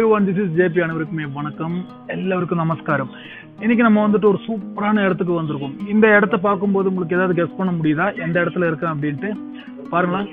One this is JP அனைவருக்குமே வணக்கம் எல்லாருக்கும் நமஸ்காரம் இன்னைக்கு நம்ம வந்துட்டு ஒரு சூப்பரான இடத்துக்கு வந்திருக்கோம் இந்த இடத்த பார்க்கும்போது உங்களுக்கு ஏதாவது கெஸ் பண்ண முடியுதா எந்த இடத்துல இருக்கேன் அப்படின்ட்டு பாருங்களேன்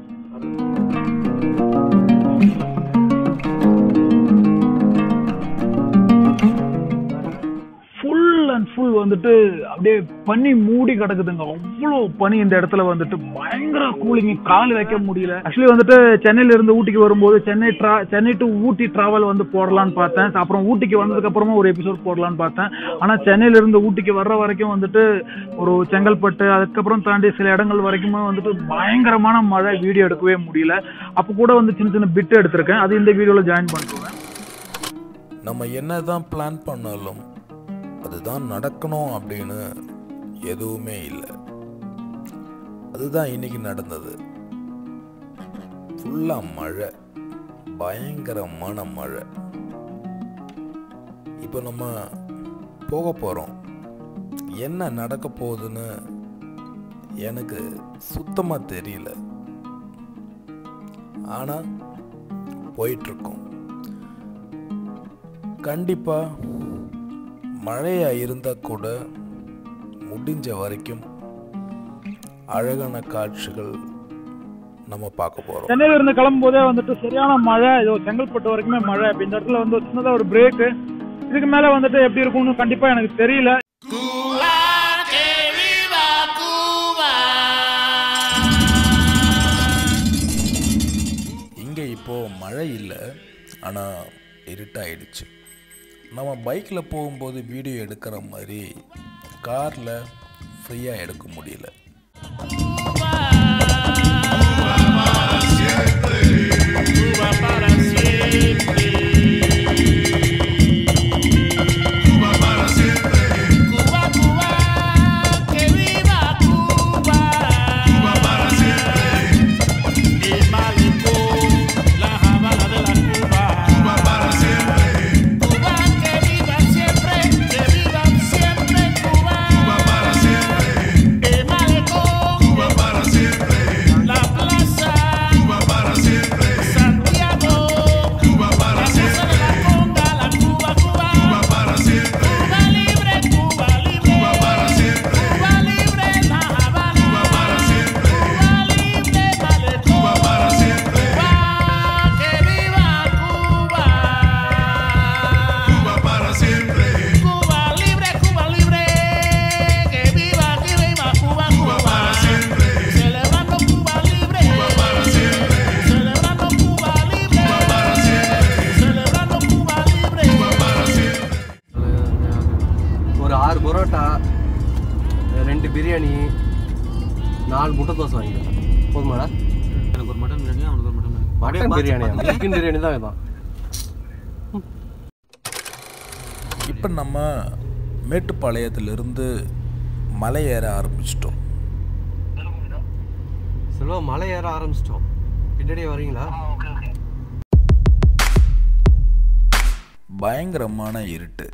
ஃபுல் அண்ட் ஃபுல் வந்துட்டு அப்படியே பனி மூடி கிடக்குதுங்க அவ்வளோ பனி இந்த இடத்துல வந்துட்டு பயங்கர கூலிங் கால் வைக்க முடியல ஆக்சுவலி வந்துட்டு சென்னையில இருந்து ஊட்டிக்கு வரும்போது சென்னை ட்ரா சென்னை டு ஊட்டி டிராவல் வந்து போடலான்னு பார்த்தேன் அப்புறம் ஊட்டிக்கு வந்ததுக்கு அப்புறமா ஒரு எபிசோட் போடலான்னு பார்த்தேன் ஆனா சென்னையில இருந்து ஊட்டிக்கு வர்ற வரைக்கும் வந்துட்டு ஒரு செங்கல்பட்டு அதுக்கப்புறம் தாண்டி சில இடங்கள் வரைக்குமே வந்துட்டு பயங்கரமான மழை வீடியோ எடுக்கவே முடியல அப்போ கூட வந்து சின்ன சின்ன பிட் எடுத்திருக்கேன் அது இந்த வீடியோல ஜாயின் பண்ணிக்குவேன் நம்ம என்னதான் பிளான் பண்ணாலும் அதுதான் நடக்கணும் அப்படின்னு எதுவுமே இல்லை அதுதான் இன்னைக்கு நடந்தது ஃபுல்லாக மழை பயங்கரமான மழை இப்போ நம்ம போக போகிறோம் என்ன நடக்க போகுதுன்னு எனக்கு சுத்தமாக தெரியல ஆனால் போயிட்டுருக்கோம் கண்டிப்பாக மழையாக இருந்தால் கூட முடிஞ்ச வரைக்கும் அழகான காட்சிகள் நம்ம பார்க்க போகிறோம் சென்னையில இருந்து கிளம்பும் போதே வந்துட்டு சரியான மழை இது செங்கல்பட்டு வரைக்குமே மழை அப்ப இந்த இடத்துல வந்து ஒரு சின்னதா ஒரு பிரேக் இதுக்கு மேல வந்துட்டு எப்படி இருக்கும்னு கண்டிப்பா எனக்கு தெரியல Cuba, que viva Cuba. இங்கே இப்போது மழை இல்லை ஆனால் இருட்டாயிடுச்சு நம்ம பைக்கில் போகும்போது வீடியோ எடுக்கிற மாதிரி காரில் ஃப்ரீயாக எடுக்க முடியல Cuba para siempre. Cuba, Cuba, que viva Cuba. Cuba para siempre. El malecón, la Habana de la Cuba. Cuba para siempre. Cuba, que viva siempre, que viva siempre Cuba. Cuba para siempre. El malecón, Cuba para siempre. La plaza, Cuba para siempre. Santiago, Cuba para siempre. La casa de la conga, la Cuba, Cuba. Cuba para siempre. Cuba libre, Cuba libre. Cuba para siempre. Cuba libre, La Habana. Cuba para siempre. Cuba libre, malecón. Cuba para siempre. Cuba, que viva Cuba. Cuba para siempre. Cuba libre, Cuba libre. Que viva, que viva Cuba, Cuba. para siempre. Celebrando Cuba libre. Cuba para siempre. Celebrando Cuba libre. Cuba para siempre. Celebrando Cuba libre. Cuba para siempre. ஒரு ஆறு பரோட்டா ரெண்டு பிரியாணி நாலு முட்டை தோசை வாங்கிக்கலாம் போதுமாடா எனக்கு ஒரு mutton biryani அவனுக்கு ஒரு mutton biryani mutton biryani chicken biryani தான் இதான் இப்போ நம்ம மேட்டுப்பாளையத்திலிருந்து மலை ஏற ஆரம்பிச்சிட்டோம் செல்வா மலை ஏற ஆரம்பிச்சிட்டோம் பின்னாடியே வரீங்களா பயங்கரமான இருட்டு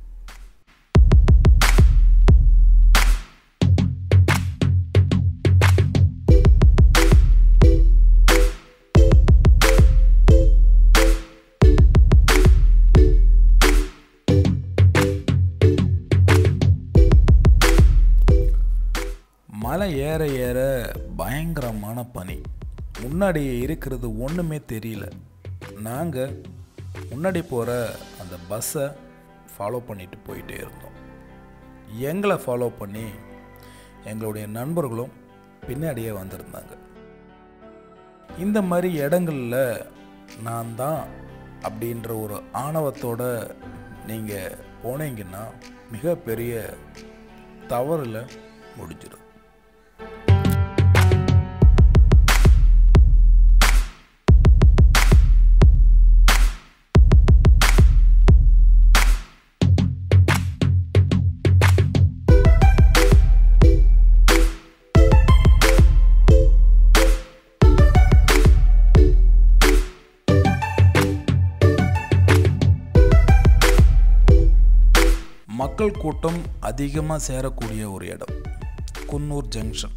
மலை ஏற ஏற பயங்கரமான பனி முன்னாடி இருக்கிறது ஒன்றுமே தெரியல நாங்கள் முன்னாடி போகிற அந்த பஸ்ஸை ஃபாலோ பண்ணிட்டு போயிட்டே இருந்தோம் எங்களை ஃபாலோ பண்ணி எங்களுடைய நண்பர்களும் பின்னாடியே வந்திருந்தாங்க இந்த மாதிரி இடங்களில் நான் தான் அப்படின்ற ஒரு ஆணவத்தோட நீங்கள் போனீங்கன்னா மிகப்பெரிய தவறில் முடிஞ்சிடும் மக்கள் கூட்டம் அதிகமாக சேரக்கூடிய ஒரு இடம் குன்னூர் ஜங்ஷன்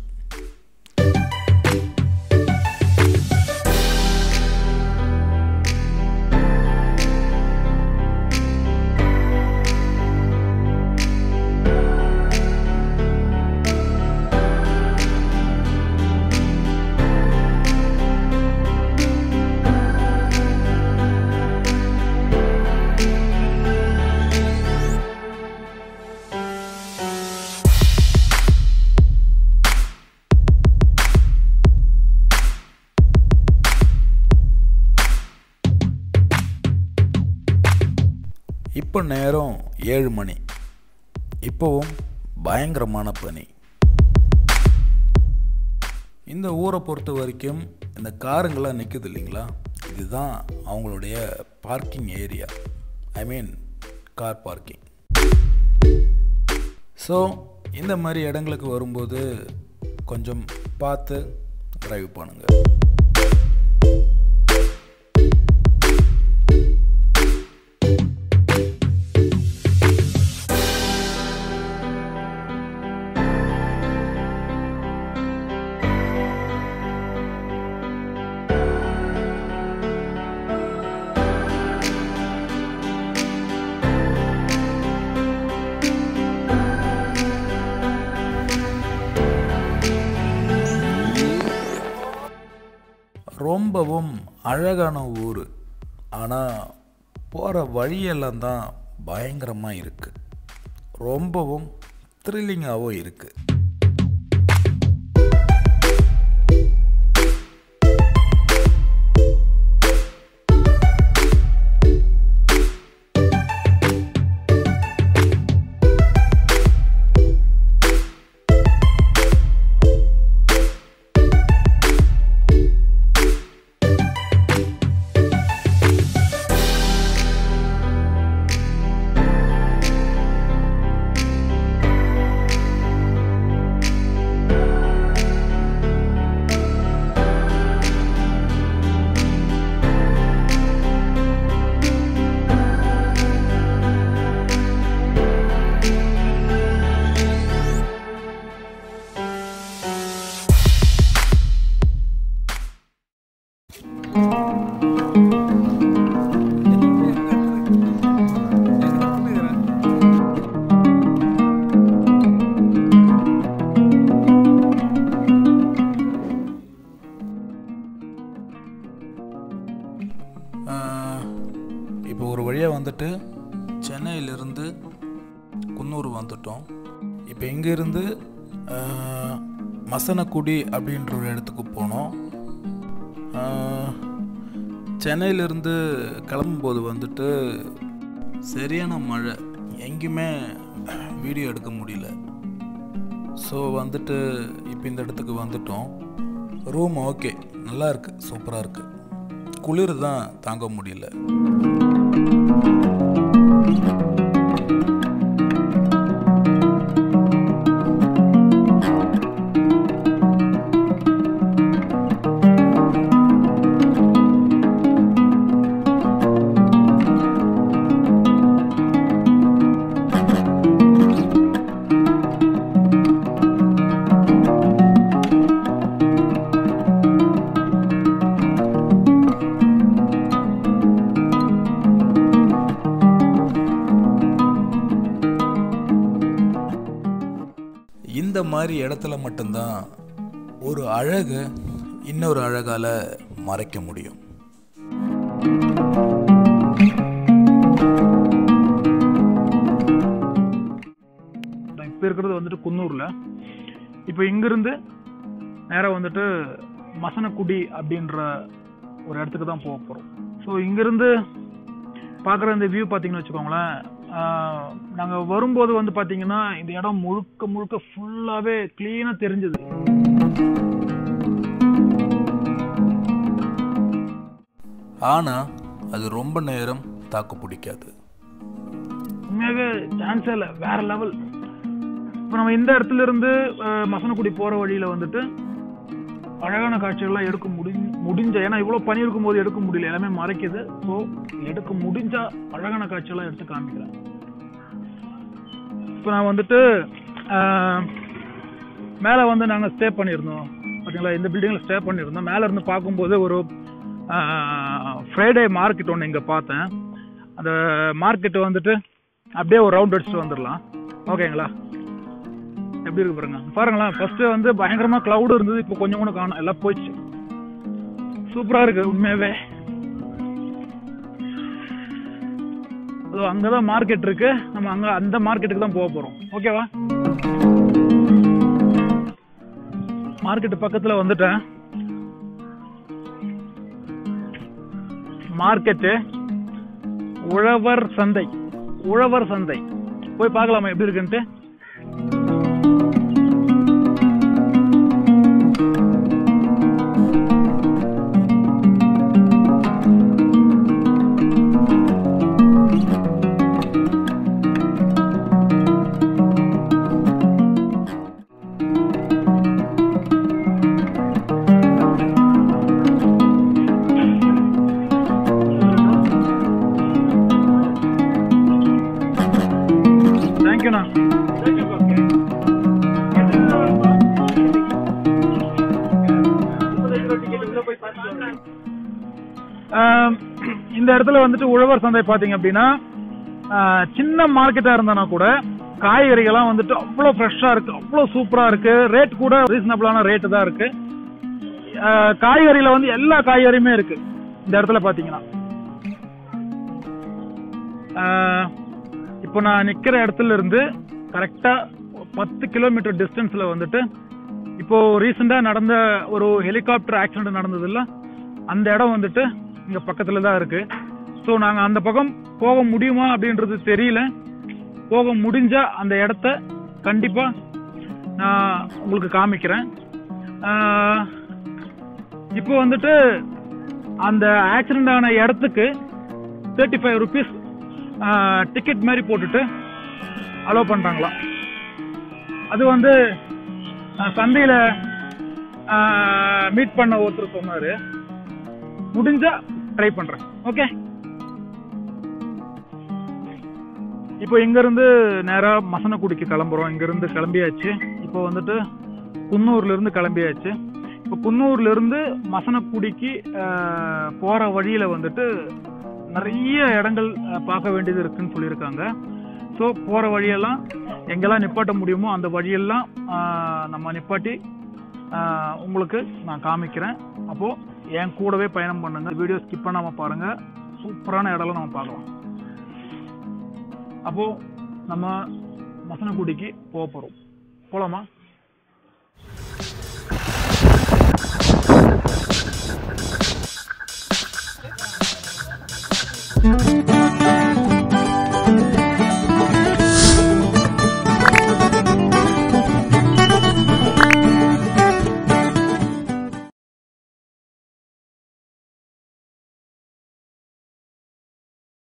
இப்போ நேரம் ஏழு மணி இப்போவும் பயங்கரமான பனி இந்த ஊரை பொறுத்த வரைக்கும் இந்த காருங்கெல்லாம் நிற்குது இல்லைங்களா இதுதான் அவங்களுடைய parking area I mean car parking so இந்த மாதிரி இடங்களுக்கு வரும்போது கொஞ்சம் பார்த்து டிரைவ் பண்ணுங்க ரொம்பவும் அழகான ஊர் ஆனால் போகிற வழியெல்லாம் தான் பயங்கரமாக இருக்குது ரொம்பவும் த்ரில்லிங்காகவும் இருக்குது இப்போ ஒரு வழியாக வந்துட்டு சென்னையிலிருந்து குன்னூர் வந்துட்டோம் இப்போ இங்கேருந்து மசனக்குடி அப்படின்ற ஒரு இடத்துக்கு போனோம் ஆஹ், சென்னையிலிருந்து கிளம்பும்போது வந்துட்டு சரியான மழை எங்கேயுமே வீடியோ எடுக்க முடியல ஸோ வந்துட்டு இப்போ இந்த இடத்துக்கு வந்துட்டோம் ரூம் ஓகே நல்லா இருக்கு சூப்பராக இருக்கு குளிர் தான் தாங்க முடியல இந்த மாதிரி இடத்துல மட்டும்தான் ஒரு அழகு இன்னொரு அழகால மறைக்க முடியும் நான் இப்போ இருக்கிறது வந்துட்டு குன்னூரில் இப்போ இங்கிருந்து நேராக வந்துட்டு மசனக்குடி அப்படின்ற ஒரு இடத்துக்கு தான் போக போகிறோம் ஸோ இங்கிருந்து பார்க்குற இந்த வியூ பார்த்தீங்கன்னு வச்சுக்கோங்களேன் நாங்கள் வரும்போது வந்து பார்த்தீங்கன்னா இந்த இடம் முழுக்க முழுக்க ஃபுல்லாகவே க்ளீனாக தெரிஞ்சுது ஆனால் அது ரொம்ப நேரம் தாக்கு பிடிக்காது உண்மையாகவே சான்ஸே இல்லை வேற லெவல் இப்போ நம்ம இந்த இடத்துல இருந்து அஹ், மசனக்குடி போகிற வழியில் வந்துட்டு அழகான காட்சிகள்லாம் எடுக்க முடி முடிஞ்ச ஏன்னா இவ்வளோ பனி இருக்கும்போது எடுக்க முடியல எல்லாமே மறைக்குது ஸோ எடுக்க முடிஞ்சா அழகான காட்சிகள்லாம் எடுத்து காமிக்கிறேன் இப்போ நான் வந்துட்டு மேலே வந்து நாங்கள் ஸ்டே பண்ணியிருந்தோம் பார்த்தீங்களா இந்த பில்டிங்கில் ஸ்டே பண்ணியிருந்தோம் மேலே இருந்து பார்க்கும்போது ஒரு ஃப்ரைடே மார்க்கெட் ஒன்று இங்கே பார்த்தேன் அந்த மார்க்கெட் வந்துட்டு அப்படியே ஒரு ரவுண்ட் அடிச்சுட்டு வந்துடலாம் ஓகேங்களா எப்படி இருக்கு பாருங்க பாருங்களேன் ஃபர்ஸ்ட் வந்து பயங்கரமா கிளவுட் இருந்தது இப்போ கொஞ்சம் கூட காணும் எல்லாம் போயிடுச்சு சூப்பரா இருக்கு உண்மையாவே அதோ அங்கதான் மார்க்கெட் இருக்கு நம்ம அங்க அந்த மார்க்கெட்டுக்கு தான் போக போறோம் ஓகேவா மார்க்கெட் பக்கத்துல வந்துட்டேன் மார்க்கெட்டு உழவர் சந்தை உழவர் சந்தை போய் பார்க்கலாமா எப்படி இருக்குன்ட்டு தேங்க்யூண்ணா ஆம், இந்த இடத்துல வந்துட்டு உழவர் சந்தை பாத்தீங்க அப்படின்னா ஆ, சின்ன மார்க்கெட்டா இருந்தானா கூட காய்கறிகள்லாம் வந்துட்டு அவ்வளோ ஃப்ரெஷ்ஷா இருக்கு அவ்வளோ சூப்பரா இருக்கு ரேட் கூட ரீசனபிளான ரேட்டு தான் இருக்கு ஆ, காய்கறியில வந்து எல்லா காய்கறியுமே இருக்கு இந்த இடத்துல பாத்தீங்கன்னா ஆ, இப்போ நான் நிக்கிற இடத்துல இருந்து கரெக்டா பத்து கிலோமீட்டர் டிஸ்டன்ஸ்ல வந்துட்டு இப்போ ரீசெண்டா நடந்த ஒரு ஹெலிகாப்டர் ஆக்சிடென்ட் நடந்தது இல்ல அந்த இடம் வந்துட்டு இங்க பக்கத்துல தான் இருக்கு ஸோ நாங்க அந்த பக்கம் போக முடியுமா அப்படின்றது தெரியல போக முடிஞ்சா அந்த இடத்த கண்டிப்பா நான் உங்களுக்கு காமிக்கிறேன் ஆஹ், இப்போ வந்துட்டு அந்த ஆக்சிடென்ட் ஆன இடத்துக்கு தேர்ட்டி ஃபைவ் ருபீஸ் டிக்கெட் மாதிரி போட்டுட்டு அலோவ் பண்றாங்களாம் அது வந்து நான் சந்தையில மீட் பண்ண ஒருத்தர் சொன்னாரு முடிஞ்சா ட்ரை பண்றேன் ஓகே இப்போ இங்க இருந்து நேரா மசனக்குடிக்கு கிளம்புறோம் இங்க இருந்து கிளம்பியாச்சு இப்போ வந்துட்டு குன்னூர்ல இருந்து கிளம்பியாச்சு இப்போ குன்னூர்ல இருந்து மசனக்குடிக்கு ஆஹ், போற வழியில வந்துட்டு நிறைய இடங்கள் ஆஹ், பார்க்க வேண்டியது இருக்குன்னு சொல்லியிருக்காங்க ஸோ போற வழியெல்லாம் எங்கெல்லாம் நிப்பாட்ட முடியுமோ அந்த வழியெல்லாம் ஆஹ், நம்ம நிப்பாட்டி ஆஹ், உங்களுக்கு நான் காமிக்கிறேன் அப்போ என் கூடவே பயணம் பண்ணுங்க வீடியோ ஸ்கிப் பண்ணாம பாருங்க சூப்பரான இடம்லாம் நம்ம பார்க்கலாம் அப்போ நம்ம மசனக்குடிக்கு போக போறோம் போலாமா